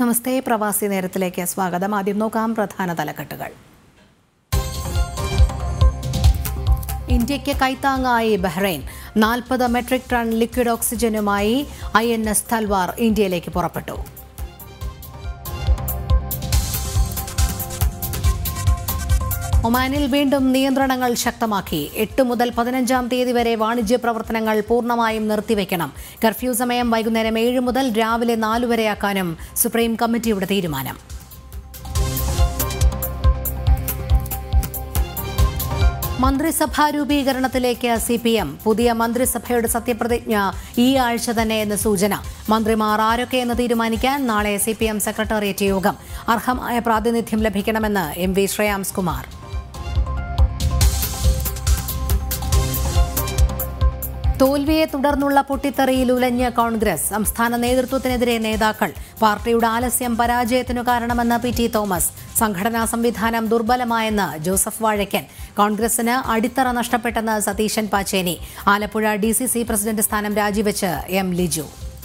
നമസ്തേ പ്രവാസി നേരത്തിലേക്ക് സ്വാഗതം ആദ്യം നോക്കാം പ്രധാന തലക്കെട്ടുകൾ ഇന്ത്യയ്ക്ക് കൈത്താങ്ങായി ബഹ്റൈൻ നാൽപ്പത് മെട്രിക് ടൺ ലിക്വിഡ് ഓക്സിജനുമായി ഐ എൻ എസ് തൽവാർ ഇന്ത്യയിലേക്ക് പുറപ്പെട്ടു ഒമാനിൽ വീണ്ടും നിയന്ത്രണങ്ങൾ ശക്തമാക്കി എട്ട് മുതൽ പതിനഞ്ചാം തീയതി വരെ വാണിജ്യ പ്രവർത്തനങ്ങൾ പൂർണ്ണമായും നിർത്തിവെക്കണം കർഫ്യൂ സമയം വൈകുന്നേരം ഏഴ് മുതൽ രാവിലെ നാലു വരെയാക്കാനും സുപ്രീം കമ്മിറ്റിയുടെ തീരുമാനം മന്ത്രിസഭാ രൂപീകരണത്തിലേക്ക് സി പി എം പുതിയ മന്ത്രിസഭയുടെ സത്യപ്രതിജ്ഞ ഈ ആഴ്ച തന്നെ എന്ന് സൂചന മന്ത്രിമാർ ആരൊക്കെയെന്ന് തീരുമാനിക്കാൻ നാളെ സി പി എം സെക്രട്ടേറിയറ്റ് യോഗം അർഹമായ പ്രാതിനിധ്യം ലഭിക്കണമെന്ന് എം വി ശ്രേയാംസ് കുമാർ തോൽവിയെ തുടർന്നുള്ള പൊട്ടിത്തെറിയിൽ ഉലഞ്ഞ കോൺഗ്രസ് സംസ്ഥാന നേതൃത്വത്തിനെതിരെ നേതാക്കൾ പാർട്ടിയുടെ ആലസ്യം പരാജയത്തിനു കാരണമെന്ന് പി ടി തോമസ് സംഘടനാ സംവിധാനം ദുർബലമായെന്ന് ജോസഫ് വാഴയ്ക്കൻ കോൺഗ്രസിന് അടിത്തറ നഷ്ടപ്പെട്ടെന്ന് Satheesan Pacheni Alappuzha D C C president സ്ഥാനം രാജിവെച്ച് എം ലിജു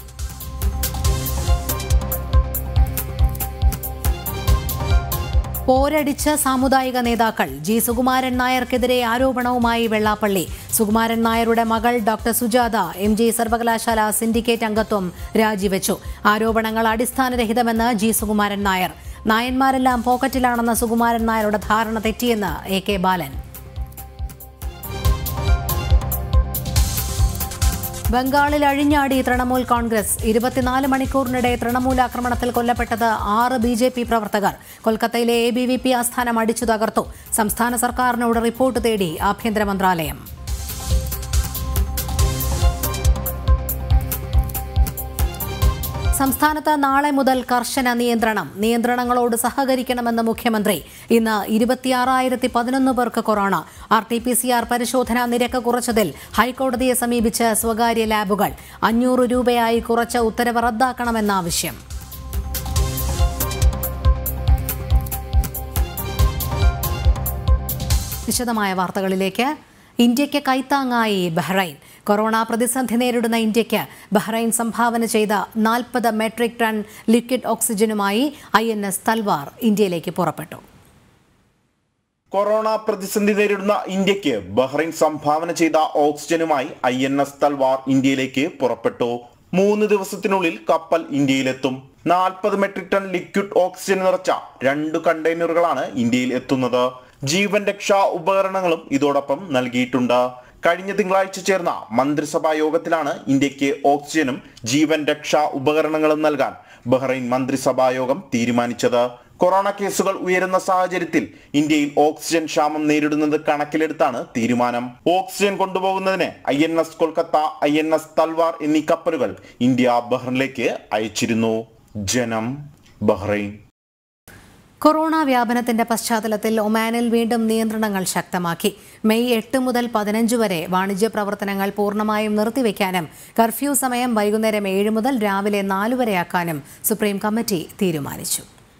പോരടിച്ച് സാമുദായിക നേതാക്കൾ ജി സുകുമാരൻ നായർക്കെതിരെ ആരോപണവുമായി വെള്ളാപ്പള്ളി സുകുമാരൻ നായരുടെ മകൾ ഡോക്ടർ സുജാത എം ജി സർവകലാശാല സിൻഡിക്കേറ്റ് അംഗത്വം രാജിവെച്ചു ആരോപണങ്ങൾ അടിസ്ഥാനരഹിതമെന്ന് ജി സുകുമാരൻ നായർ നായന്മാരെല്ലാം പോക്കറ്റിലാണെന്ന സുകുമാരൻ നായരുടെ ധാരണ തെറ്റിയെന്ന് എ കെ ബാലൻ ബംഗാളിൽ അഴിഞ്ഞാടി തൃണമൂൽ കോൺഗ്രസ് ഇരുപത്തിനാല് മണിക്കൂറിനിടെ തൃണമൂൽ ആക്രമണത്തിൽ കൊല്ലപ്പെട്ടത് ആറ് ബി ജെ പി പ്രവർത്തകർ കൊൽക്കത്തയിലെ എ ബി വി പി ആസ്ഥാനം അടിച്ചു തകർത്തു സംസ്ഥാന സർക്കാരിനോട് റിപ്പോർട്ട് തേടി ആഭ്യന്തര മന്ത്രാലയം സംസ്ഥാനത്ത് നാളെ മുതൽ കർശന നിയന്ത്രണം നിയന്ത്രണങ്ങളോട് സഹകരിക്കണമെന്ന് മുഖ്യമന്ത്രി ഇന്ന് ഇരുപത്തിയാറായിരത്തി പതിനൊന്ന് പേർക്ക് corona R T P C R പരിശോധനാ നിരക്ക് കുറച്ചതിൽ ഹൈക്കോടതിയെ സമീപിച്ച് സ്വകാര്യ ലാബുകൾ അഞ്ഞൂറ് രൂപയായി കുറച്ച ഉത്തരവ് റദ്ദാക്കണമെന്ന ആവശ്യം വിശദമായ വാർത്തകളിലേക്ക് ഇന്ത്യയ്ക്ക് കൈത്താങ്ങായി ബഹ്റൈൻ കൊറോണ പ്രതിസന്ധി നേരിടുന്ന ഇന്ത്യയ്ക്ക് ബഹ്റൈൻ സംഭാവന ചെയ്ത നാൽപ്പത് മെട്രിക് ടൺ ലിക്വിഡ് ഓക്സിജനുമായി ഐ എൻ എസ് തൽവാർ ഇന്ത്യയിലേക്ക് പുറപ്പെട്ടു കൊറോണ പ്രതിസന്ധി നേരിടുന്ന ഇന്ത്യക്ക് ബഹ്റൈൻ സംഭാവന ചെയ്ത ഓക്സിജനുമായി ഐ എൻ എസ് തൽവാർ ഇന്ത്യയിലേക്ക് പുറപ്പെട്ടു മൂന്ന് ദിവസത്തിനുള്ളിൽ കപ്പൽ ഇന്ത്യയിലെത്തും നാൽപ്പത് മെട്രിക് ടൺ ലിക്വിഡ് ഓക്സിജൻ നിറച്ച രണ്ട് കണ്ടെയ്നറുകളാണ് ഇന്ത്യയിൽ എത്തുന്നത് ജീവൻ രക്ഷാ ഉപകരണങ്ങളും ഇതോടൊപ്പം നൽകിയിട്ടുണ്ട് കഴിഞ്ഞ തിങ്കളാഴ്ച ചേർന്ന മന്ത്രിസഭാ യോഗത്തിലാണ് ഇന്ത്യക്ക് ഓക്സിജനും ജീവൻ രക്ഷാ ഉപകരണങ്ങളും നൽകാൻ ബഹ്റൈൻ മന്ത്രിസഭാ യോഗം തീരുമാനിച്ചത് കൊറോണ കേസുകൾ ഉയരുന്ന സാഹചര്യത്തിൽ ഇന്ത്യയിൽ ഓക്സിജൻ ക്ഷാമം നേരിടുന്നത് കണക്കിലെടുത്താണ് തീരുമാനം ഓക്സിജൻ കൊണ്ടുപോകുന്നതിന് I N S Kolkata I N S Talwar എന്നീ കപ്പലുകൾ ഇന്ത്യ ബഹ്റിനിലേക്ക് അയച്ചിരുന്നു ജനം ബഹ്റൈൻ കൊറോണ വ്യാപനത്തിന്റെ പശ്ചാത്തലത്തിൽ ഒമാനിൽ വീണ്ടും നിയന്ത്രണങ്ങൾ ശക്തമാക്കി മെയ് എട്ട് മുതൽ പതിനഞ്ച് വരെ വാണിജ്യ പ്രവർത്തനങ്ങൾ പൂർണ്ണമായും നിർത്തിവെക്കാനും കർഫ്യൂ സമയം വൈകുന്നേരം ഏഴ് മുതൽ രാവിലെ നാലു വരെയാക്കാനും സുപ്രീം കമ്മിറ്റി തീരുമാനിച്ചു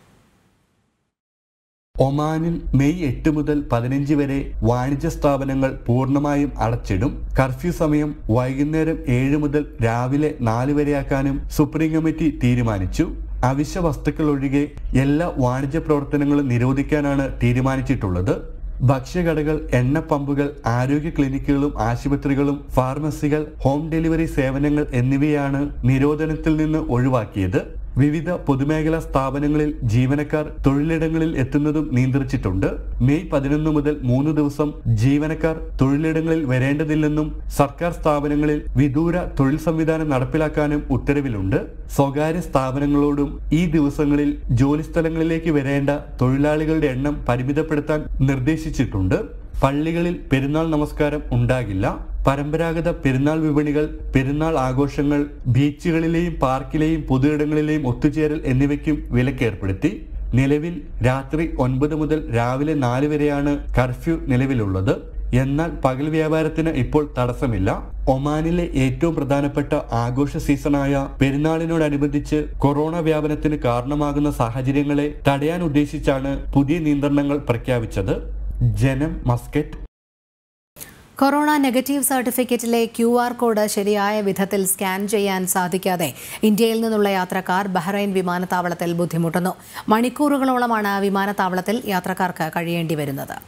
ഒമാനിൽ മെയ് എട്ട് മുതൽ പതിനഞ്ച് വരെ വാണിജ്യ സ്ഥാപനങ്ങൾ പൂർണ്ണമായും അടച്ചിടും കർഫ്യൂ സമയം വൈകുന്നേരം ഏഴ് മുതൽ രാവിലെ നാല് വരെയാക്കാനും സുപ്രീം കമ്മിറ്റി തീരുമാനിച്ചു അവശ്യ വസ്തുക്കൾ ഒഴികെ എല്ലാ വാണിജ്യ പ്രവർത്തനങ്ങളും നിരോധിക്കാനാണ് തീരുമാനിച്ചിട്ടുള്ളത് ഭക്ഷ്യകടകൾ എണ്ണ പമ്പുകൾ ആരോഗ്യ ക്ലിനിക്കുകളും ആശുപത്രികളും ഫാർമസികൾ ഹോം ഡെലിവറി സേവനങ്ങൾ എന്നിവയാണ് നിരോധനത്തിൽ നിന്ന് ഒഴിവാക്കിയത് വിവിധ പൊതുമേഖലാ സ്ഥാപനങ്ങളിൽ ജീവനക്കാർ തൊഴിലിടങ്ങളിൽ എത്തുന്നതും നിയന്ത്രിച്ചിട്ടുണ്ട് മെയ് പതിനൊന്ന് മുതൽ മൂന്ന് ദിവസം ജീവനക്കാർ തൊഴിലിടങ്ങളിൽ വരേണ്ടതില്ലെന്നും സർക്കാർ സ്ഥാപനങ്ങളിൽ വിദൂര തൊഴിൽ സംവിധാനം നടപ്പിലാക്കാനും ഉത്തരവിലുണ്ട് സ്വകാര്യ സ്ഥാപനങ്ങളോടും ഈ ദിവസങ്ങളിൽ ജോലിസ്ഥലങ്ങളിലേക്ക് വരേണ്ട തൊഴിലാളികളുടെ എണ്ണം പരിമിതപ്പെടുത്താൻ നിർദ്ദേശിച്ചിട്ടുണ്ട് പള്ളികളിൽ പെരുന്നാൾ നമസ്കാരം ഉണ്ടാകില്ല പരമ്പരാഗത പെരുന്നാൾ വിപണികൾ പെരുന്നാൾ ആഘോഷങ്ങൾ ബീച്ചുകളിലെയും പാർക്കിലെയും പൊതുയിടങ്ങളിലെയും ഒത്തുചേരൽ എന്നിവയ്ക്കും വിലക്കേർപ്പെടുത്തി നിലവിൽ രാത്രി ഒൻപത് മുതൽ രാവിലെ നാല് വരെയാണ് കർഫ്യൂ നിലവിലുള്ളത് എന്നാൽ പകൽ വ്യാപാരത്തിന് ഇപ്പോൾ തടസ്സമില്ല ഒമാനിലെ ഏറ്റവും പ്രധാനപ്പെട്ട ആഘോഷ സീസണായ പെരുന്നാളിനോടനുബന്ധിച്ച് കൊറോണ വ്യാപനത്തിന് കാരണമാകുന്ന സാഹചര്യങ്ങളെ തടയാൻ ഉദ്ദേശിച്ചാണ് പുതിയ നിയന്ത്രണങ്ങൾ പ്രഖ്യാപിച്ചത് ജനം മസ്കറ്റ് കൊറോണ നെഗറ്റീവ് സർട്ടിഫിക്കറ്റിലെ ക്യു ആർ കോഡ് ശരിയായ വിധത്തിൽ സ്കാൻ ചെയ്യാൻ സാധിക്കാതെ ഇന്ത്യയിൽ നിന്നുള്ള യാത്രക്കാർ ബഹ്റൈൻ വിമാനത്താവളത്തിൽ ബുദ്ധിമുട്ടുന്നു മണിക്കൂറുകളോളമാണ് വിമാനത്താവളത്തിൽ യാത്രക്കാർക്ക് കഴിയേണ്ടി വരുന്നത്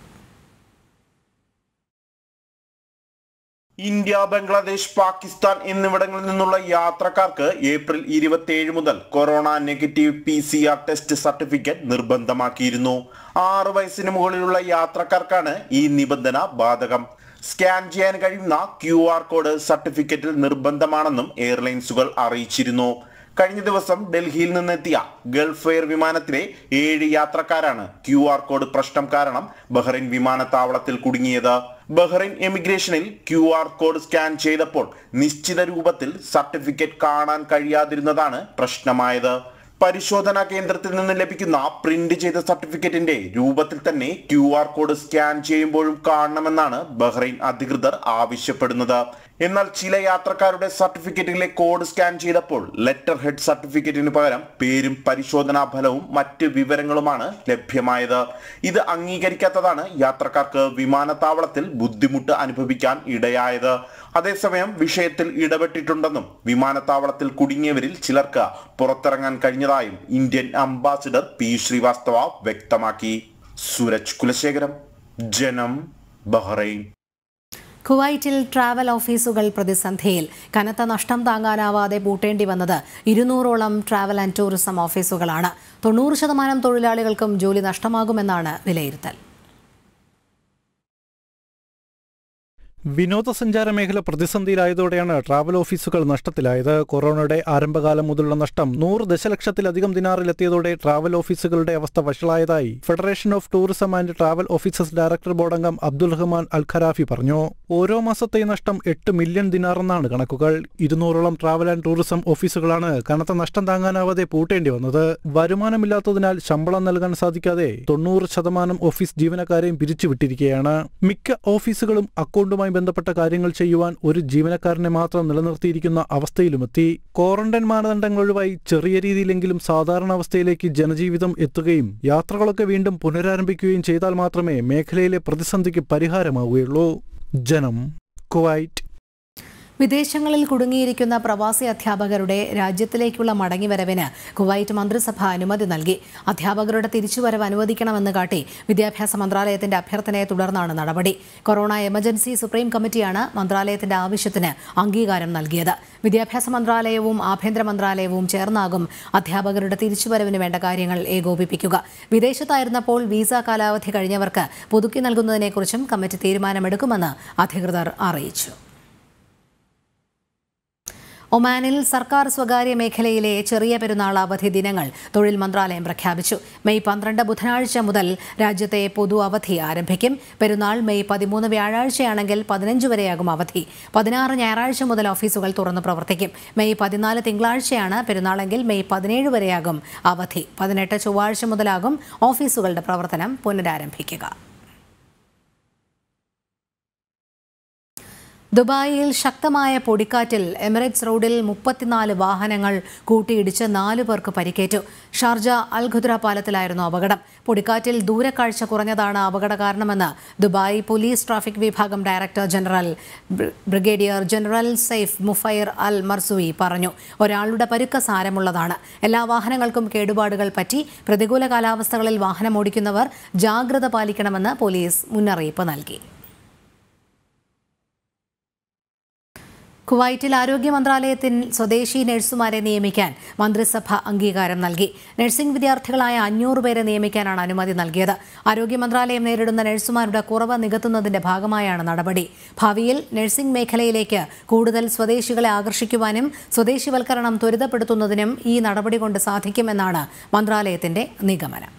ഇന്ത്യ ബംഗ്ലാദേശ് പാകിസ്ഥാൻ എന്നിവിടങ്ങളിൽ നിന്നുള്ള യാത്രക്കാർക്ക് ഏപ്രിൽ ഇരുപത്തിയേഴ് മുതൽ corona negative P C R test certificate നിർബന്ധമാക്കിയിരുന്നു ആറ് വയസ്സിന് മുകളിലുള്ള യാത്രക്കാർക്കാണ് ഈ നിബന്ധന ബാധകം സ്കാൻ ചെയ്യാൻ കഴിയുന്ന ക്യു ആർ കോഡ് സർട്ടിഫിക്കറ്റിൽ നിർബന്ധമാണെന്നും എയർലൈൻസുകൾ അറിയിച്ചിരുന്നു കഴിഞ്ഞ ദിവസം ഡൽഹിയിൽ നിന്നെത്തിയ ഗൾഫ് എയർ വിമാനത്തിലെ ഏഴ് യാത്രക്കാരാണ് ക്യു ആർ കോഡ് പ്രശ്നം കാരണം ബഹ്റൈൻ വിമാനത്താവളത്തിൽ കുടുങ്ങിയത് ബഹ്റൈൻ എമിഗ്രേഷനിൽ ക്യു ആർ കോഡ് സ്കാൻ ചെയ്തപ്പോൾ നിശ്ചിത രൂപത്തിൽ സർട്ടിഫിക്കറ്റ് കാണാൻ കഴിയാതിരുന്നതാണ് പ്രശ്നമായത് പരിശോധനാ കേന്ദ്രത്തിൽ നിന്ന് ലഭിക്കുന്ന പ്രിന്റ് ചെയ്ത സർട്ടിഫിക്കറ്റിന്റെ രൂപത്തിൽ തന്നെ ക്യു ആർ കോഡ് സ്കാൻ ചെയ്യുമ്പോഴും കാണണമെന്നാണ് ബഹ്റൈൻ അധികൃതർ ആവശ്യപ്പെടുന്നത് എന്നാൽ ചില യാത്രക്കാരുടെ സർട്ടിഫിക്കറ്റിലെ കോഡ് സ്കാൻ ചെയ്തപ്പോൾ ലെറ്റർ ഹെഡ് സർട്ടിഫിക്കറ്റിന് പകരം പേരും പരിശോധനാ ഫലവും മറ്റ് വിവരങ്ങളുമാണ് ലഭ്യമായത് ഇത് അംഗീകരിക്കാത്തതാണ് യാത്രക്കാർക്ക് വിമാനത്താവളത്തിൽ ബുദ്ധിമുട്ട് അനുഭവിക്കാൻ ഇടയായത് അതേസമയം വിഷയത്തിൽ ഇടപെട്ടിട്ടുണ്ടെന്നും വിമാനത്താവളത്തിൽ കുടുങ്ങിയവരിൽ ചിലർക്ക് പുറത്തിറങ്ങാൻ കഴിഞ്ഞതായും ഇന്ത്യൻ അംബാസിഡർ പി ശ്രീവാസ്തവ വ്യക്തമാക്കി സൂരജ് കുലശേഖരം ജനം ബഹ്റൈൻ കുവൈറ്റിൽ ട്രാവൽ ഓഫീസുകൾ പ്രതിസന്ധിയിൽ കനത്ത നഷ്ടം താങ്ങാനാവാതെ പൂട്ടേണ്ടി വന്നത് ഇരുന്നൂറോളം ട്രാവൽ ആൻഡ് ടൂറിസം ഓഫീസുകളാണ് തൊണ്ണൂറ് ശതമാനം തൊഴിലാളികൾക്കും ജോലി നഷ്ടമാകുമെന്നാണ് വിലയിരുത്തൽ വിനോദസഞ്ചാര മേഖല പ്രതിസന്ധിയിലായതോടെയാണ് ട്രാവൽ ഓഫീസുകൾ നഷ്ടത്തിലായത് കൊറോണയുടെ ആരംഭകാലം മുതലുള്ള നഷ്ടം നൂറ് ദശലക്ഷത്തിലധികം ദിനാറിലെത്തിയതോടെ ട്രാവൽ ഓഫീസുകളുടെ അവസ്ഥ വഷളായതായി federation of tourism and travel officers director board അംഗം അബ്ദുൽ റഹ്മാൻ അൽ ഖരാഫി പറഞ്ഞു ഓരോ മാസത്തെ നഷ്ടം എട്ട് മില്യൺ ദിനാറെന്നാണ് കണക്കുകൾ ഇരുന്നൂറോളം ട്രാവൽ ആൻഡ് ടൂറിസം ഓഫീസുകളാണ് കനത്ത നഷ്ടം താങ്ങാനാവാതെ പൂട്ടേണ്ടി വന്നത് വരുമാനമില്ലാത്തതിനാൽ ശമ്പളം നൽകാൻ സാധിക്കാതെ തൊണ്ണൂറ് ശതമാനം ഓഫീസ് ജീവനക്കാരെയും പിരിച്ചുവിട്ടിരിക്കുകയാണ് മിക്ക ഓഫീസുകളും അക്കൗണ്ടുമായി ബന്ധപ്പെട്ട കാര്യങ്ങൾ ചെയ്യുവാൻ ഒരു ജീവനക്കാരനെ മാത്രം നിലനിർത്തിയിരിക്കുന്ന അവസ്ഥയിലുമെത്തി ക്വാറന്റൈൻ മാനദണ്ഡങ്ങൾ ഒഴിവായി ചെറിയ രീതിയിലെങ്കിലും സാധാരണ അവസ്ഥയിലേക്ക് ജനജീവിതം എത്തുകയും യാത്രകളൊക്കെ വീണ്ടും പുനരാരംഭിക്കുകയും ചെയ്താൽ മാത്രമേ മേഖലയിലെ പ്രതിസന്ധിക്ക് പരിഹാരമാവുകയുള്ളൂ ജനം കുവൈറ്റ് വിദേശങ്ങളിൽ കുടുങ്ങിയിരിക്കുന്ന പ്രവാസി അധ്യാപകരുടെ രാജ്യത്തിലേക്കുള്ള മടങ്ങിവരവിന് കുവൈറ്റ് മന്ത്രിസഭ അനുമതി നൽകി അധ്യാപകരുടെ തിരിച്ചുവരവ് അനുവദിക്കണമെന്ന് കാട്ടി വിദ്യാഭ്യാസ മന്ത്രാലയത്തിന്റെ അഭ്യർത്ഥനയെ തുടർന്നാണ് നടപടി കൊറോണ എമർജൻസി സുപ്രീം കമ്മിറ്റിയാണ് മന്ത്രാലയത്തിന്റെ ആവശ്യത്തിന് അംഗീകാരം നൽകിയത് വിദ്യാഭ്യാസ മന്ത്രാലയവും ആഭ്യന്തര മന്ത്രാലയവും ചേർന്നാകും അധ്യാപകരുടെ തിരിച്ചുവരവിന് വേണ്ട കാര്യങ്ങൾ ഏകോപിപ്പിക്കുക വിദേശത്തായിരുന്നപ്പോൾ വിസ കാലാവധി കഴിഞ്ഞവർക്ക് പുതുക്കി നൽകുന്നതിനെക്കുറിച്ചും കമ്മിറ്റി തീരുമാനമെടുക്കുമെന്ന് അധികൃതർ അറിയിച്ചു ഒമാനിൽ സർക്കാർ സ്വകാര്യ മേഖലയിലെ ചെറിയ പെരുന്നാൾ അവധി ദിനങ്ങൾ തൊഴിൽ മന്ത്രാലയം പ്രഖ്യാപിച്ചു മെയ് പന്ത്രണ്ട് ബുധനാഴ്ച മുതൽ രാജ്യത്തെ പൊതു അവധി ആരംഭിക്കും പെരുന്നാൾ മെയ് പതിമൂന്ന് വ്യാഴാഴ്ചയാണെങ്കിൽ പതിനഞ്ച് വരെയാകും അവധി പതിനാറ് ഞായറാഴ്ച മുതൽ ഓഫീസുകൾ തുറന്നു പ്രവർത്തിക്കും മെയ് പതിനാല് തിങ്കളാഴ്ചയാണ് പെരുന്നാളെങ്കിൽ മെയ് പതിനേഴ് വരെയാകും അവധി പതിനെട്ട് ചൊവ്വാഴ്ച മുതലാകും ഓഫീസുകളുടെ പ്രവർത്തനം പുനരാരംഭിക്കുക ദുബായിൽ ശക്തമായ പൊടിക്കാറ്റിൽ എമിറേറ്റ്സ് റോഡിൽ മുപ്പത്തിനാല് വാഹനങ്ങൾ കൂട്ടിയിടിച്ച് നാലു പേർക്ക് പരിക്കേറ്റു ഷാർജ അൽ ഖുദ്ര പാലത്തിലായിരുന്നു അപകടം പൊടിക്കാറ്റിൽ ദൂരക്കാഴ്ച കുറഞ്ഞതാണ് അപകട കാരണമെന്ന് ദുബായ് പോലീസ് ട്രാഫിക് വിഭാഗം director general brigadier general Saif Mufair Al മർസൂയി പറഞ്ഞു ഒരാളുടെ പരുക്ക സാരമുള്ളതാണ് എല്ലാ വാഹനങ്ങൾക്കും കേടുപാടുകൾ പറ്റി പ്രതികൂല കാലാവസ്ഥകളിൽ വാഹനം ഓടിക്കുന്നവർ ജാഗ്രത പാലിക്കണമെന്ന് പോലീസ് മുന്നറിയിപ്പ് നൽകി കുവൈറ്റിൽ ആരോഗ്യ മന്ത്രാലയത്തിൽ സ്വദേശി നഴ്സുമാരെ നിയമിക്കാൻ മന്ത്രിസഭ അംഗീകാരം നൽകി നഴ്സിംഗ് വിദ്യാർത്ഥികളായ അഞ്ഞൂറ് പേരെ നിയമിക്കാനാണ് അനുമതി നൽകിയത് ആരോഗ്യ മന്ത്രാലയം നേരിടുന്ന നഴ്സുമാരുടെ കുറവ് നികത്തുന്നതിന്റെ ഭാഗമായാണ് നടപടി ഭാവിയിൽ നഴ്സിംഗ് മേഖലയിലേക്ക് കൂടുതൽ സ്വദേശികളെ ആകർഷിക്കുവാനും സ്വദേശിവൽക്കരണം ത്വരിതപ്പെടുത്തുന്നതിനും ഈ നടപടി കൊണ്ട് സാധിക്കുമെന്നാണ് മന്ത്രാലയത്തിന്റെ നിഗമനം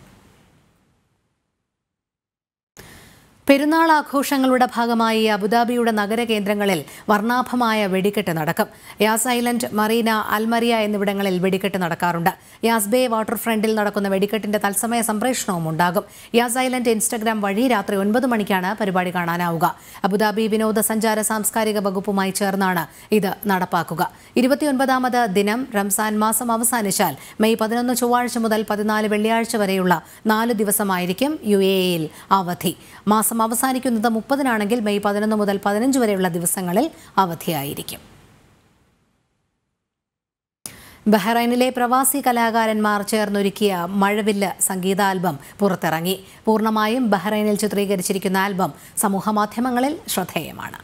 പെരുന്നാൾ ആഘോഷങ്ങളുടെ ഭാഗമായി അബുദാബിയുടെ നഗര കേന്ദ്രങ്ങളിൽ വർണ്ണാഭമായ വെടിക്കെട്ട് നടക്കും യാസ് ഐലൻഡ് മറീന അൽമറിയ എന്നിവിടങ്ങളിൽ വെടിക്കെട്ട് നടക്കാറുണ്ട് യാസ് ബേ വാട്ടർ ഫ്രണ്ടിൽ നടക്കുന്ന വെടിക്കെട്ടിന്റെ തത്സമയ സംപ്രേഷണവും ഉണ്ടാകും യാസ് ഐലൻഡ് ഇൻസ്റ്റഗ്രാം വഴി രാത്രി ഒൻപത് മണിക്കാണ് പരിപാടി കാണാനാവുക അബുദാബി വിനോദസഞ്ചാര സാംസ്കാരിക വകുപ്പുമായി ചേർന്നാണ് ഇത് നടപ്പാക്കുക ഇരുപത്തിയൊൻപതാമത് ദിനം റംസാൻ മാസം അവസാനിച്ചാൽ മെയ് പതിനൊന്ന് ചൊവ്വാഴ്ച മുതൽ പതിനാല് വെള്ളിയാഴ്ച വരെയുള്ള നാല് ദിവസമായിരിക്കും യു എ ഇയിൽ അവധി മാസം മാസം അവസാനിക്കുന്നത് മുപ്പതിനാണെങ്കിൽ മെയ് പതിനൊന്ന് മുതൽ പതിനഞ്ച് വരെയുള്ള ദിവസങ്ങളിൽ അവധിയായിരിക്കും ബഹ്റൈനിലെ പ്രവാസി കലാകാരന്മാർ ചേർന്നൊരുക്കിയ മഴവില്ല് സംഗീതാൽബം പുറത്തിറങ്ങി പൂർണ്ണമായും ബഹ്റൈനിൽ ചിത്രീകരിച്ചിരിക്കുന്ന ആൽബം സമൂഹമാധ്യമങ്ങളിൽ ശ്രദ്ധേയമാണ്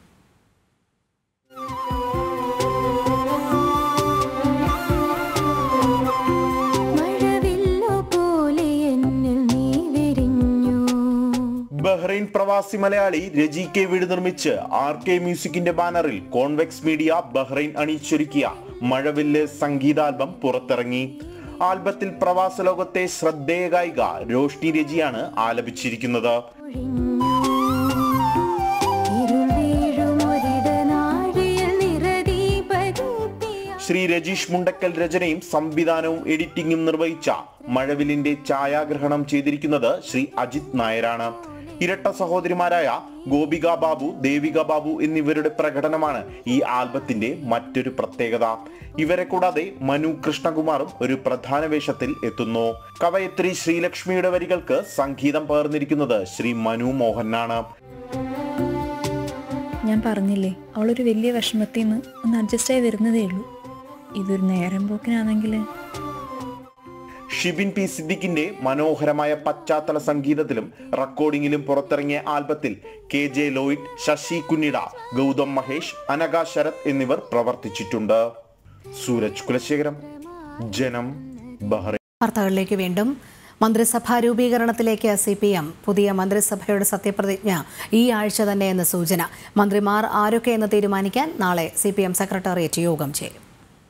മഴവില്ലു പോലെ എന്നിൽ നീ വിരിഞ്ഞു ബഹ്റൈൻ പ്രവാസി മലയാളി രജി കെ വീട് നിർമ്മിച്ച് ആർ കെ മ്യൂസിക്കിന്റെ ബാനറിൽ കോൺവെക്സ് മീഡിയ ബഹ്റൈൻ അണിയിച്ചൊരുക്കിയ മഴവില്ല് സംഗീതാൽബം പുറത്തിറങ്ങി ആൽബത്തിൽ പ്രവാസ ലോകത്തെ ശ്രദ്ധേയ ഗായിക രോഷ്നി രജിയാണ് ആലപിച്ചിരിക്കുന്നത് ഇരുൾ വീഴുമൊരിടനാഴിയിൽ നിറദീപദീപ്തിയാ ശ്രീ രജീഷ് മുണ്ടക്കൽ രചനയും സംവിധാനവും എഡിറ്റിംഗും നിർവഹിച്ച മഴവിലിന്റെ ഛായാഗ്രഹണം ചെയ്തിരിക്കുന്നത് ശ്രീ അജിത് നായരാണ് ഇരട്ട സഹോദരിമാരായ ഗോപിക ബാബു ദേവിക ബാബു എന്നിവരുടെ പ്രകടനമാണ് ഈ ആൽബത്തിന്റെ മറ്റൊരു പ്രത്യേകത ഇവരെ കൂടാതെ മനു കൃഷ്ണകുമാറും ഒരു പ്രധാന വേഷത്തിൽ എത്തുന്നു കവയത്രി ശ്രീലക്ഷ്മിയുടെ വരികൾക്ക് സംഗീതം പകർന്നിരിക്കുന്നത് ശ്രീ മനു മോഹനാണ് ഞാൻ പറഞ്ഞില്ലേ അവളൊരു വലിയ വിഷമത്തിൽ നിന്ന് ഒന്ന് അഡ്ജസ്റ്റ് ആയി വരുന്നതേ ഉള്ളൂ ഇതൊരു നേരം പോക്കിനാണെങ്കിൽ ഷിബിൻ പി സിദ്ദിഖിന്റെ മനോഹരമായ പശ്ചാത്തല സംഗീതത്തിലും റെക്കോർഡിംഗിലും പുറത്തിറങ്ങിയ ആൽബത്തിൽ കെ ജെ ലോയിഡ് ശശി കുന്നിട ഗൗതം മഹേഷ് അനഘ ശരത് എന്നിവർ പ്രവർത്തിച്ചിട്ടുണ്ട് സൂരജ് കുലശേഖരം ജനം ബഹ്റൈൻ വാർത്തകളിലേക്ക് വീണ്ടും മന്ത്രിസഭാ രൂപീകരണത്തിലേക്ക് സി പി എം പുതിയ മന്ത്രിസഭയുടെ സത്യപ്രതിജ്ഞ ഈ ആഴ്ച തന്നെയെന്ന് സൂചന മന്ത്രിമാർ ആരൊക്കെയെന്ന് തീരുമാനിക്കാൻ നാളെ സി പി എം സെക്രട്ടേറിയറ്റ് യോഗം ചേരും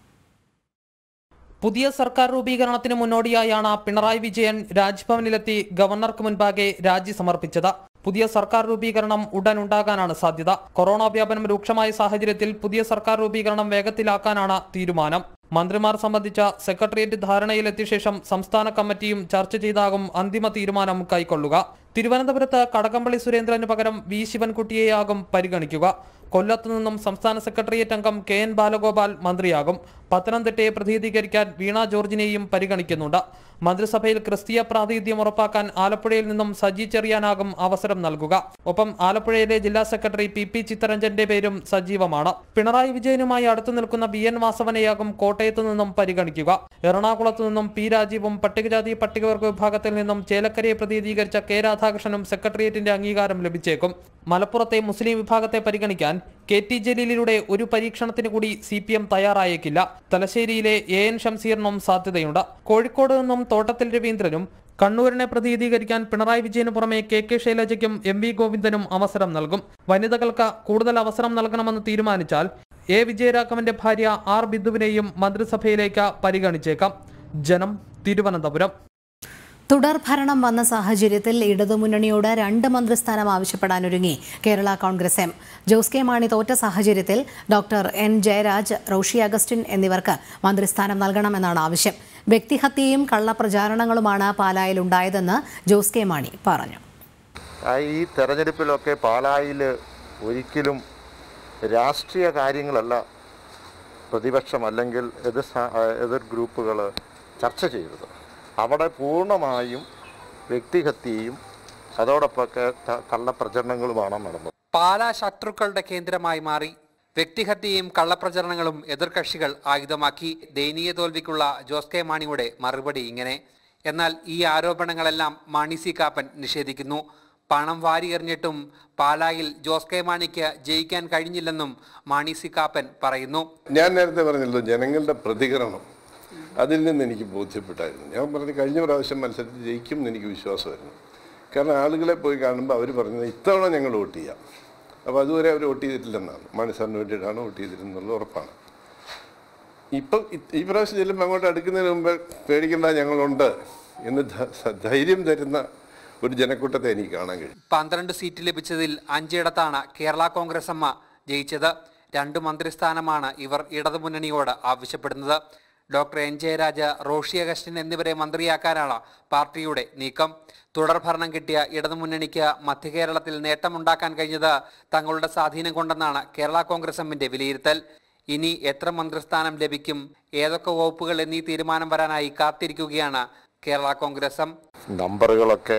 പുതിയ സർക്കാർ രൂപീകരണത്തിന് മുന്നോടിയായാണ് പിണറായി വിജയൻ രാജ്ഭവനിലെത്തി ഗവർണർക്ക് മുൻപാകെ രാജി സമർപ്പിച്ചത് പുതിയ സർക്കാർ രൂപീകരണം ഉടൻ ഉണ്ടാകാനാണ് സാധ്യത കൊറോണ വ്യാപനം രൂക്ഷമായ സാഹചര്യത്തിൽ പുതിയ സർക്കാർ രൂപീകരണം വേഗത്തിലാക്കാനാണ് തീരുമാനം മന്ത്രിമാർ സംബന്ധിച്ച സെക്രട്ടേറിയറ്റ് ധാരണയിലെത്തിയ ശേഷം സംസ്ഥാന കമ്മിറ്റിയും ചർച്ച ചെയ്താകും അന്തിമ തീരുമാനം കൈക്കൊള്ളുക തിരുവനന്തപുരത്ത് കടകംപള്ളി സുരേന്ദ്രന് പകരം വി ശിവൻകുട്ടിയെയാകും പരിഗണിക്കുക കൊല്ലത്ത് നിന്നും സംസ്ഥാന സെക്രട്ടേറിയറ്റ് അംഗം കെ എൻ ബാലഗോപാൽ മന്ത്രിയാകും പത്തനംതിട്ടയെ പ്രതിനിധീകരിക്കാൻ വീണ ജോർജിനെയും പരിഗണിക്കുന്നുണ്ട് മന്ത്രിസഭയിൽ ക്രിസ്തീയ പ്രാതിനിധ്യം ഉറപ്പാക്കാൻ ആലപ്പുഴയിൽ നിന്നും സജി ചെറിയാനാകും അവസരം നൽകുക ഒപ്പം ആലപ്പുഴയിലെ ജില്ലാ സെക്രട്ടറി പി പി ചിത്തരഞ്ജന്റെ പേരും സജീവമാണ് പിണറായി വിജയനുമായി അടുത്തു നിൽക്കുന്ന ബി എൻ വാസവനെയാകും കോട്ടയത്ത് നിന്നും പരിഗണിക്കുക എറണാകുളത്ത് നിന്നും പി രാജീവും പട്ടികജാതി പട്ടികവർഗ വിഭാഗത്തിൽ നിന്നും ചേലക്കരയെ പ്രതിനിധീകരിച്ച കെ രാധാകൃഷ്ണനും സെക്രട്ടേറിയറ്റിന്റെ അംഗീകാരം ലഭിച്ചേക്കും മലപ്പുറത്തെ മുസ്ലിം വിഭാഗത്തെ പരിഗണിക്കാൻ കെ ടി ജലീലിലൂടെ ഒരു പരീക്ഷണത്തിന് കൂടി സി പി എം തയ്യാറായേക്കില്ല തലശ്ശേരിയിലെ എ എൻ ഷംസീറിനും സാധ്യതയുണ്ട് കോഴിക്കോട് നിന്നും തോട്ടത്തിൽ രവീന്ദ്രനും കണ്ണൂരിനെ പ്രതിനിധീകരിക്കാൻ പിണറായി വിജയന് പുറമെ കെ കെ ശൈലജയ്ക്കും എം വി ഗോവിന്ദനും അവസരം നൽകും വനിതകൾക്ക് കൂടുതൽ അവസരം നൽകണമെന്ന് തീരുമാനിച്ചാൽ എ വിജയരാഘവന്റെ ഭാര്യ ആർ ബിന്ദുവിനെയും മന്ത്രിസഭയിലേക്ക് പരിഗണിച്ചേക്കാം ജനം തിരുവനന്തപുരം തുടർ ഭരണം വന്ന സാഹചര്യത്തിൽ ഇടതുമുന്നണിയോട് രണ്ട് മന്ത്രിസ്ഥാനം ആവശ്യപ്പെടാനൊരുങ്ങി കേരള കോൺഗ്രസ് എം ജോസ് കെ മാണി തോറ്റ സാഹചര്യത്തിൽ ഡോക്ടർ എൻ ജയരാജ് റോഷി അഗസ്റ്റിൻ എന്നിവർക്ക് മന്ത്രിസ്ഥാനം നൽകണമെന്നാണ് ആവശ്യം വ്യക്തിഹത്യയും കള്ളപ്രചാരണങ്ങളുമാണ് പാലായിൽ ഉണ്ടായതെന്ന് ജോസ് കെ മാണി പറഞ്ഞു ആ ഈ തെരഞ്ഞെടുപ്പിലൊക്കെ പാലായിൽ ഒരിക്കലും രാഷ്ട്രീയ കാര്യങ്ങളല്ല പ്രതിപക്ഷം അല്ലെങ്കിൽ എതിർ സ- ആ, എതിർ ഗ്രൂപ്പുകൾ ചർച്ച ചെയ്തത് അവിടെ പൂർണ്ണമായും വ്യക്തിഹത്യയും അതോടൊപ്പമൊക്കെ ത- കള്ളപ്രചരണങ്ങളുമാണ് നടന്നത് പാലാ ശത്രുക്കളുടെ കേന്ദ്രമായി മാറി വ്യക്തിഹത്യയും കള്ളപ്രചരണങ്ങളും എതിർകക്ഷികൾ ആയുധമാക്കി ദയനീയ തോൽവിക്കുള്ള ജോസ് കെ മാണിയുടെ മറുപടി ഇങ്ങനെ എന്നാൽ ഈ ആരോപണങ്ങളെല്ലാം മാണി സി കാപ്പൻ നിഷേധിക്കുന്നു പണം വാരിയെറിഞ്ഞിട്ടും പാലായിൽ ജോസ് കെ മാണിക്ക് ജയിക്കാൻ കഴിഞ്ഞില്ലെന്നും മാണി സി കാപ്പൻ പറയുന്നു ഞാൻ നേരത്തെ പറഞ്ഞല്ലോ ജനങ്ങളുടെ പ്രതികരണം അതിൽ നിന്ന് എനിക്ക് ബോധ്യപ്പെട്ടായിരുന്നു ഞാൻ പറഞ്ഞു കഴിഞ്ഞ പ്രാവശ്യം മത്സരത്തിൽ ജയിക്കും എന്ന് എനിക്ക് വിശ്വാസമായിരുന്നു കാരണം ആളുകളെ പോയി കാണുമ്പോൾ അവർ പറഞ്ഞത് ഇത്തവണ ഞങ്ങൾ വോട്ട് ചെയ്യാം അപ്പോൾ അതുവരെ അവർ വോട്ട് ചെയ്തിട്ടില്ലെന്നാണ് മണി സാറിന് വേണ്ടിയിട്ടാണ് വോട്ട് ചെയ്തിരുന്നത് ഉറപ്പാണ് ഇപ്പം ഇ- ഈ പ്രാവശ്യം ചെല്ലുമ്പോൾ അങ്ങോട്ട് അടുക്കുന്നതിന് മുമ്പ് പേടിക്കേണ്ട ഞങ്ങളുണ്ട് എന്ന് ധ- സ- ധൈര്യം തരുന്ന ഒരു ജനക്കൂട്ടത്തെ എനിക്ക് കാണാൻ കഴിയും പന്ത്രണ്ട് സീറ്റ് ലഭിച്ചതിൽ അഞ്ചിടത്താണ് കേരള കോൺഗ്രസ് അമ്മ ജയിച്ചത് രണ്ട് മന്ത്രിസ്ഥാനമാണ് ഇവർ ഇടതുമുന്നണിയോട് ആവശ്യപ്പെടുന്നത് ഡോക്ടർ എൻ ജയരാജ് റോഷി അഗസ്റ്റിൻ എന്നിവരെ മന്ത്രിയാക്കാനാണ് പാർട്ടിയുടെ നീക്കം തുടർഭരണം കിട്ടിയ ഇടതുമുന്നണിക്ക് മധ്യകേരളത്തിൽ നേട്ടമുണ്ടാക്കാൻ കഴിഞ്ഞത് തങ്ങളുടെ സ്വാധീനം കൊണ്ടെന്നാണ് കേരള കോൺഗ്രസ് എമ്മിന്റെ വിലയിരുത്തൽ ഇനി എത്ര മന്ത്രിസ്ഥാനം ലഭിക്കും ഏതൊക്കെ വകുപ്പുകൾ എന്നീ തീരുമാനം വരാനായി കാത്തിരിക്കുകയാണ് കേരള കോൺഗ്രസ് എം നമ്പറുകളൊക്കെ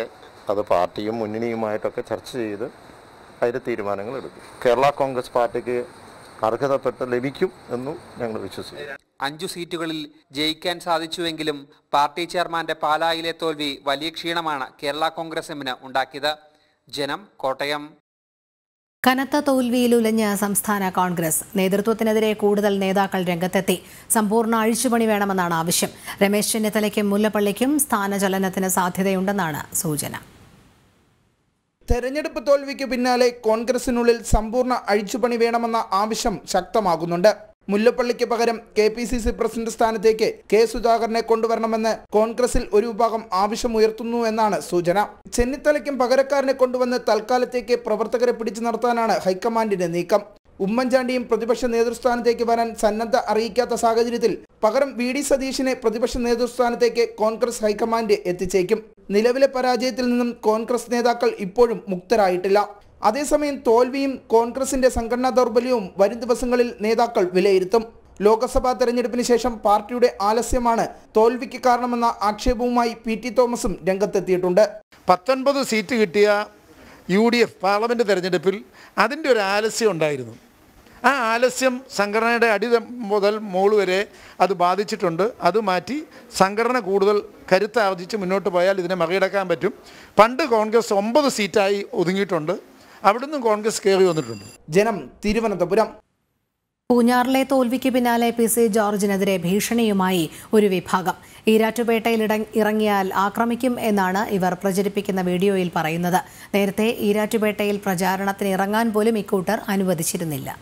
അത് പാർട്ടിയും മുന്നണിയുമായിട്ടൊക്കെ ചർച്ച ചെയ്ത് അതിൻ്റെ തീരുമാനങ്ങൾ എടുക്കും കേരള കോൺഗ്രസ് പാർട്ടിക്ക് അർഹതപ്പെട്ട് ലഭിക്കും എന്നും ഞങ്ങൾ വിശ്വസിക്കുന്നു അഞ്ചു സീറ്റുകളിൽ ജയിക്കാൻ സാധിച്ചുവെങ്കിലും പാർട്ടി ചെയർമാന്റെ പാലായിലെ തോൽവി വലിയ ക്ഷീണമാണ് കേരള കോൺഗ്രസ് എമ്മിന് ഉണ്ടാക്കിയത് ജനം കോട്ടയം കനത്ത തോൽവിയിൽ ഉലഞ്ഞ സംസ്ഥാന കോൺഗ്രസ് നേതൃത്വത്തിനെതിരെ കൂടുതൽ നേതാക്കൾ രംഗത്തെത്തി സമ്പൂർണ്ണ അഴിച്ചുപണി വേണമെന്നാണ് ആവശ്യം രമേശ് ചെന്നിത്തലയ്ക്കും മുല്ലപ്പള്ളിക്കും സ്ഥാനചലനത്തിന് സാധ്യതയുണ്ടെന്നാണ് സൂചന തെരഞ്ഞെടുപ്പ് തോൽവിക്ക് പിന്നാലെ കോൺഗ്രസിനുള്ളിൽ സമ്പൂർണ്ണ അഴിച്ചുപണി വേണമെന്ന ആവശ്യം ശക്തമാകുന്നുണ്ട് മുല്ലപ്പള്ളിക്ക് പകരം K P C C president സ്ഥാനത്തേക്ക് കെ സുധാകരനെ കൊണ്ടുവരണമെന്ന് കോൺഗ്രസിൽ ഒരു വിഭാഗം ആവശ്യമുയർത്തുന്നു എന്നാണ് സൂചന ചെന്നിത്തലയ്ക്കും പകരക്കാരനെ കൊണ്ടുവന്ന് തൽക്കാലത്തേക്ക് പ്രവർത്തകരെ പിടിച്ചു നിർത്താനാണ് ഹൈക്കമാൻഡിന്റെ നീക്കം ഉമ്മൻചാണ്ടിയും പ്രതിപക്ഷ നേതൃസ്ഥാനത്തേക്ക് വരാൻ സന്നദ്ധ അറിയിക്കാത്ത സാഹചര്യത്തിൽ പകരം വി ഡി സതീശിനെ പ്രതിപക്ഷ നേതൃസ്ഥാനത്തേക്ക് കോൺഗ്രസ് ഹൈക്കമാൻഡ് എത്തിച്ചേക്കും നിലവിലെ പരാജയത്തിൽ നിന്നും കോൺഗ്രസ് നേതാക്കൾ ഇപ്പോഴും മുക്തരായിട്ടില്ല അതേസമയം തോൽവിയും കോൺഗ്രസിന്റെ സംഘടനാ ദൗർബല്യവും വരും ദിവസങ്ങളിൽ നേതാക്കൾ വിലയിരുത്തും ലോക്സഭാ തെരഞ്ഞെടുപ്പിന് ശേഷം പാർട്ടിയുടെ ആലസ്യമാണ് തോൽവിക്ക് കാരണമെന്ന ആക്ഷേപവുമായി പി ടി തോമസും രംഗത്തെത്തിയിട്ടുണ്ട് പത്തൊൻപത് സീറ്റ് കിട്ടിയ യു ഡി എഫ് പാർലമെൻറ്റ് തെരഞ്ഞെടുപ്പിൽ അതിൻ്റെ ഒരു ആലസ്യം ഉണ്ടായിരുന്നു ആ ആലസ്യം സംഘടനയുടെ അടി മുതൽ മോൾ വരെ അത് ബാധിച്ചിട്ടുണ്ട് അത് മാറ്റി സംഘടന കൂടുതൽ കരുത്താർജിച്ച് മുന്നോട്ട് പോയാൽ ഇതിനെ മറികടക്കാൻ പറ്റും പണ്ട് കോൺഗ്രസ് ഒമ്പത് സീറ്റായി ഒതുങ്ങിയിട്ടുണ്ട് അവിടുന്ന് കോൺഗ്രസ് കയറി വന്നിട്ടുണ്ട് ജനം തിരുവനന്തപുരം പൂഞ്ഞാറിലെ തോൽവിക്ക് പിന്നാലെ പി സി ജോർജിനെതിരെ ഭീഷണിയുമായി ഒരു വിഭാഗം ഈരാറ്റുപേട്ടയിൽ ഇട- ഇറങ്ങിയാൽ ആക്രമിക്കും എന്നാണ് ഇവർ പ്രചരിപ്പിക്കുന്ന വീഡിയോയിൽ പറയുന്നത് നേരത്തെ ഈരാറ്റുപേട്ടയിൽ പ്രചാരണത്തിന് ഇറങ്ങാൻ പോലും ഇക്കൂട്ടർ അനുവദിച്ചിരുന്നില്ല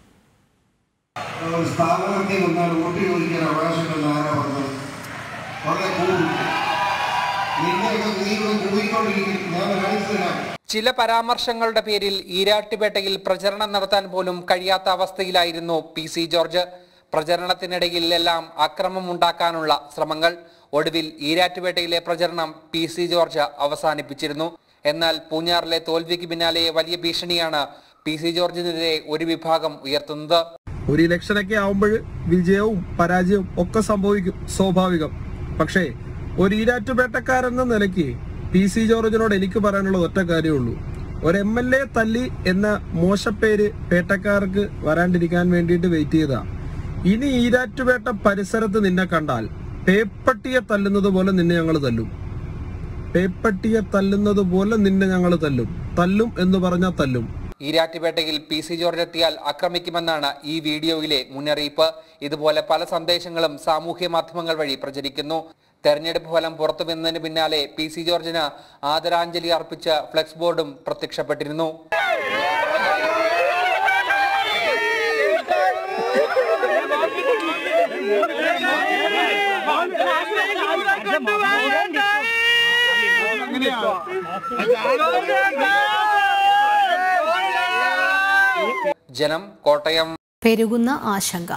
ഒരു സ്ഥാപനത്തിൽ വന്നാൽ വോട്ട് ചോദിക്കാൻ അവകാശമില്ലെന്ന് ആരാ പറഞ്ഞത് വളരെ കൂടും നിന്നെയൊക്കെ നീക്കം കൂടിക്കൊണ്ടിരിക്കും ഞാൻ കാണിച്ചു തരാം ചില പരാമർശങ്ങളുടെ പേരിൽ ഈരാട്ടുപേട്ടയിൽ പ്രചരണം നടത്താൻ പോലും കഴിയാത്ത അവസ്ഥയിലായിരുന്നു പി സി ജോർജ് പ്രചരണത്തിനിടയിൽ എല്ലാം അക്രമം ഉണ്ടാക്കാനുള്ള ശ്രമങ്ങൾ ഒടുവിൽ ഈരാറ്റുപേട്ടയിലെ പ്രചരണം പി സി ജോർജ് അവസാനിപ്പിച്ചിരുന്നു എന്നാൽ പൂഞ്ഞാറിലെ തോൽവിക്ക് പിന്നാലെ വലിയ ഭീഷണിയാണ് പി സി ജോർജിനെതിരെ ഒരു വിഭാഗം ഉയർത്തുന്നത് ഒരു ഇലക്ഷനൊക്കെ ആവുമ്പോൾ വിജയവും പരാജയവും ഒക്കെ സംഭവിക്കും സ്വാഭാവികം പക്ഷേ ഒരു ഈരാറ്റുപേട്ടക്കാരെന്ന നിലയ്ക്ക് പി സി ജോർജിനോട് എനിക്ക് പറയാനുള്ള ഒറ്റ കാര്യമുള്ളൂ ഒരു എം എൽ എ തല്ലി എന്ന മോശപ്പേര് പേട്ടക്കാർക്ക് വരാണ്ടിരിക്കാൻ വേണ്ടിയിട്ട് വെയിറ്റ് ചെയ്താ ഇനി ഈരാറ്റുപേട്ട പരിസരത്ത് നിന്നെ കണ്ടാൽ പേപ്പട്ടിയെ തല്ലുന്നത് പോലെ നിന്നെ ഞങ്ങൾ തല്ലും പേപ്പട്ടിയെ തല്ലുന്നത് പോലെ നിന്നെ ഞങ്ങൾ തല്ലും തല്ലും എന്ന് പറഞ്ഞാൽ തല്ലും ഈരാറ്റുപേട്ടയിൽ പി സി ജോർജ് എത്തിയാൽ ആക്രമിക്കുമെന്നാണ് ഈ വീഡിയോയിലെ മുന്നറിയിപ്പ് ഇതുപോലെ പല സന്ദേശങ്ങളും സാമൂഹ്യ മാധ്യമങ്ങൾ വഴി പ്രചരിക്കുന്നു തെരഞ്ഞെടുപ്പ് ഫലം പുറത്തു വന്നതിന് പിന്നാലെ പി സി ജോർജിന് ആദരാഞ്ജലി അർപ്പിച്ച ഫ്ലെക്സ് ബോർഡും പ്രത്യക്ഷപ്പെട്ടിരുന്നു ജനം കോട്ടയം പെരുകുന്ന ആശങ്ക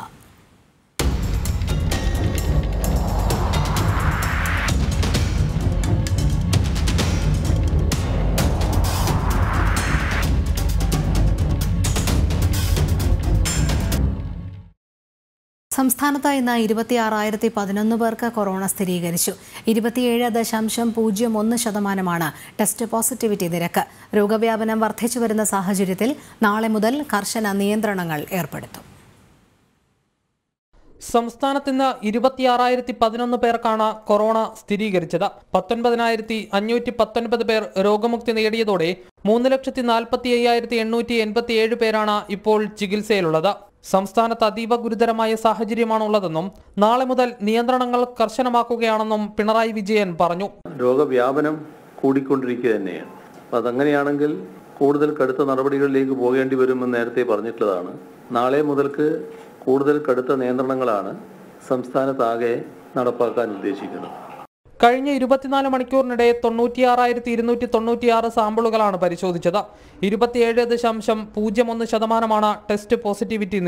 സംസ്ഥാനത്ത് ഇന്ന് ഇരുപത്തിയാറായിരത്തി പതിനൊന്ന് പേർക്ക് കൊറോണ സ്ഥിരീകരിച്ചു ഇരുപത്തിയേഴ് ദശാംശം പൂജ്യം ഒന്ന് ശതമാനമാണ് ടെസ്റ്റ് പോസിറ്റിവിറ്റി നിരക്ക് രോഗവ്യാപനം വർദ്ധിച്ചു വരുന്ന സാഹചര്യത്തിൽ നാളെ മുതൽ കർശന നിയന്ത്രണങ്ങൾ ഏർപ്പെടുത്തും സംസ്ഥാനത്ത് ഇന്ന് ഇരുപത്തിയാറായിരത്തി പതിനൊന്ന് പേർക്കാണ് കൊറോണ സ്ഥിരീകരിച്ചത് പത്തൊൻപതിനായിരത്തി അഞ്ഞൂറ്റി പത്തൊൻപത് പേർ രോഗമുക്തി നേടിയതോടെ മൂന്ന് ലക്ഷത്തി നാൽപ്പത്തി അയ്യായിരത്തി എണ്ണൂറ്റി എൺപത്തി ഏഴ് പേരാണ് ഇപ്പോൾ ചികിത്സയിലുള്ളത് സംസ്ഥാനത്ത് അതീവ ഗുരുതരമായ സാഹചര്യമാണുള്ളതെന്നും നാളെ മുതൽ നിയന്ത്രണങ്ങൾ കർശനമാക്കുകയാണെന്നും പിണറായി വിജയൻ പറഞ്ഞു രോഗവ്യാപനം കൂടിക്കൊണ്ടിരിക്കുക തന്നെയാണ് അപ്പം അതങ്ങനെയാണെങ്കിൽ കൂടുതൽ കടുത്ത നടപടികളിലേക്ക് പോകേണ്ടി വരുമെന്ന് നേരത്തെ പറഞ്ഞിട്ടുള്ളതാണ് നാളെ മുതൽക്ക് കൂടുതൽ കടുത്ത നിയന്ത്രണങ്ങളാണ് സംസ്ഥാനത്താകെ നടപ്പാക്കാൻ ഉദ്ദേശിക്കുന്നത് കഴിഞ്ഞ ഇരുപത്തിനാല് മണിക്കൂറിനിടെ തൊണ്ണൂറ്റിയാറായിരത്തി ഇരുന്നൂറ്റി തൊണ്ണൂറ്റിയാറ് സാമ്പിളുകളാണ് പരിശോധിച്ചത് ഇരുപത്തിയേഴ് ദശാംശം പൂജ്യം ഒന്ന് ശതമാനമാണ് ടെസ്റ്റ് പോസിറ്റിവിറ്റി നിരക്ക്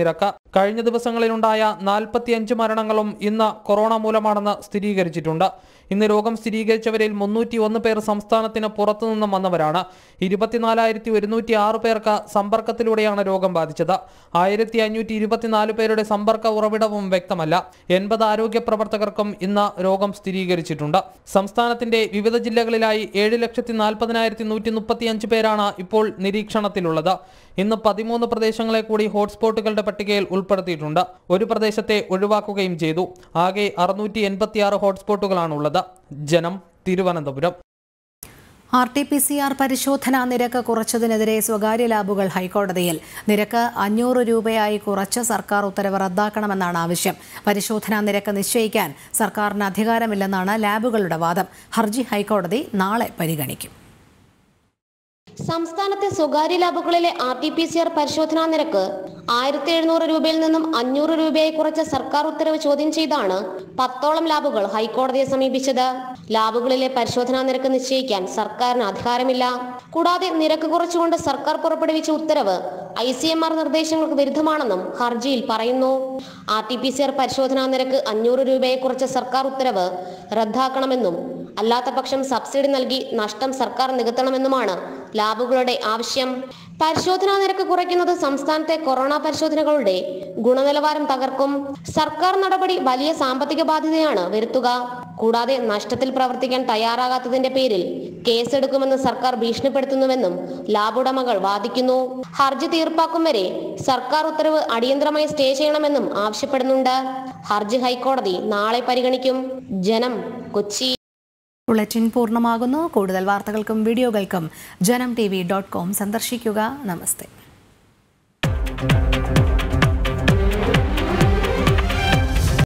കഴിഞ്ഞ ദിവസങ്ങളിലുണ്ടായ നാൽപ്പത്തിയഞ്ച് മരണങ്ങളും ഇന്ന് കൊറോണ മൂലമാണെന്ന് സ്ഥിരീകരിച്ചിട്ടുണ്ട് ഇന്ന് രോഗം സ്ഥിരീകരിച്ചവരിൽ മുന്നൂറ്റി ഒന്ന് പേർ സംസ്ഥാനത്തിന് പുറത്തുനിന്നും വന്നവരാണ് ഇരുപത്തിനാലായിരത്തി ഒരുന്നൂറ്റി ആറ് പേർക്ക് സമ്പർക്കത്തിലൂടെയാണ് രോഗം ബാധിച്ചത് ആയിരത്തി അഞ്ഞൂറ്റി ഇരുപത്തിനാല് പേരുടെ സമ്പർക്ക ഉറവിടവും വ്യക്തമല്ല എൺപത് ആരോഗ്യ പ്രവർത്തകർക്കും ഇന്ന് രോഗം സ്ഥിരീകരിച്ചിട്ടുണ്ട് സംസ്ഥാനത്തിന്റെ വിവിധ ജില്ലകളിലായി ഏഴ് ലക്ഷത്തി നാൽപ്പതിനായിരത്തി നൂറ്റി മുപ്പത്തിയഞ്ച് പേരാണ് ഇപ്പോൾ നിരീക്ഷണത്തിലുള്ളത് ഇന്ന് പതിമൂന്ന് പ്രദേശങ്ങളെ കൂടി ഹോട്ട്സ്പോട്ടുകളുടെ പട്ടികയിൽ ഉൾപ്പെടുത്തിയിട്ടുണ്ട് ഒരു പ്രദേശത്തെ ഒഴിവാക്കുകയും ചെയ്തു ആകെ അറുന്നൂറ്റി എൺപത്തിയാറ് ഹോട്ട്സ്പോട്ടുകളാണുള്ളത് ജനം Thiruvananthapuram R T P C R പരിശോധനാ നിരക്ക് കുറച്ചതിനെതിരെ സ്വകാര്യ ലാബുകൾ ഹൈക്കോടതിയിൽ നിരക്ക് അഞ്ഞൂറ് രൂപയായി കുറച്ച് സർക്കാർ ഉത്തരവ് റദ്ദാക്കണമെന്നാണ് ആവശ്യം പരിശോധനാ നിരക്ക് നിശ്ചയിക്കാൻ സർക്കാരിന് അധികാരമില്ലെന്നാണ് ലാബുകളുടെ വാദം ഹർജി ഹൈക്കോടതി നാളെ പരിഗണിക്കും സംസ്ഥാനത്തെ സ്വകാര്യ ലാബുകളിലെ R T P C R പരിശോധനാ നിരക്ക് ആയിരത്തി എഴുന്നൂറ് രൂപയിൽ നിന്നും അഞ്ഞൂറ് രൂപയായി കുറച്ച സർക്കാർ ഉത്തരവ് ചോദ്യം ചെയ്താണ് പത്തോളം ലാബുകൾ ഹൈക്കോടതിയെ സമീപിച്ചത് ലാബുകളിലെ പരിശോധനാ നിരക്ക് നിശ്ചയിക്കാൻ സർക്കാരിന് അധികാരമില്ല കൂടാതെ നിരക്ക് കുറച്ചുകൊണ്ട് സർക്കാർ പുറപ്പെടുവിച്ച ഉത്തരവ് ഐ സി എം ആർ നിർദ്ദേശങ്ങൾക്ക് വിരുദ്ധമാണെന്നും ഹർജിയിൽ പറയുന്നു R T P C R പരിശോധനാ നിരക്ക് അഞ്ഞൂറ് രൂപയെ കുറച്ച സർക്കാർ ഉത്തരവ് റദ്ദാക്കണമെന്നും അല്ലാത്ത പക്ഷം സബ്സിഡി നൽകി നഷ്ടം സർക്കാർ നികത്തണമെന്നുമാണ് ലാബുകളുടെ ആവശ്യം പരിശോധനാ നിരക്ക് കുറയ്ക്കുന്നത് സംസ്ഥാനത്തെ കൊറോണ പരിശോധനകളുടെ ഗുണനിലവാരം തകർക്കും സർക്കാർ നടപടി വലിയ സാമ്പത്തിക ബാധ്യതയാണ് വരുത്തുക കൂടാതെ നഷ്ടത്തിൽ പ്രവർത്തിക്കാൻ തയ്യാറാകാത്തതിന്റെ പേരിൽ കേസെടുക്കുമെന്ന് സർക്കാർ ഭീഷണിപ്പെടുത്തുന്നുവെന്നും ലാബ് ഉടമകൾ വാദിക്കുന്നു ഹർജി തീർപ്പാക്കും വരെ സർക്കാർ ഉത്തരവ് അടിയന്തരമായി സ്റ്റേ ചെയ്യണമെന്നും ആവശ്യപ്പെടുന്നുണ്ട് ഹർജി ഹൈക്കോടതി നാളെ പരിഗണിക്കും ജനം കൊച്ചി ബുള്ളറ്റിൻ പൂർണ്ണമാകുന്നു കൂടുതൽ വാർത്തകൾക്കും വീഡിയോകൾക്കും ജനം ടി വി ഡോട്ട് കോം സന്ദർശിക്കുക നമസ്തേ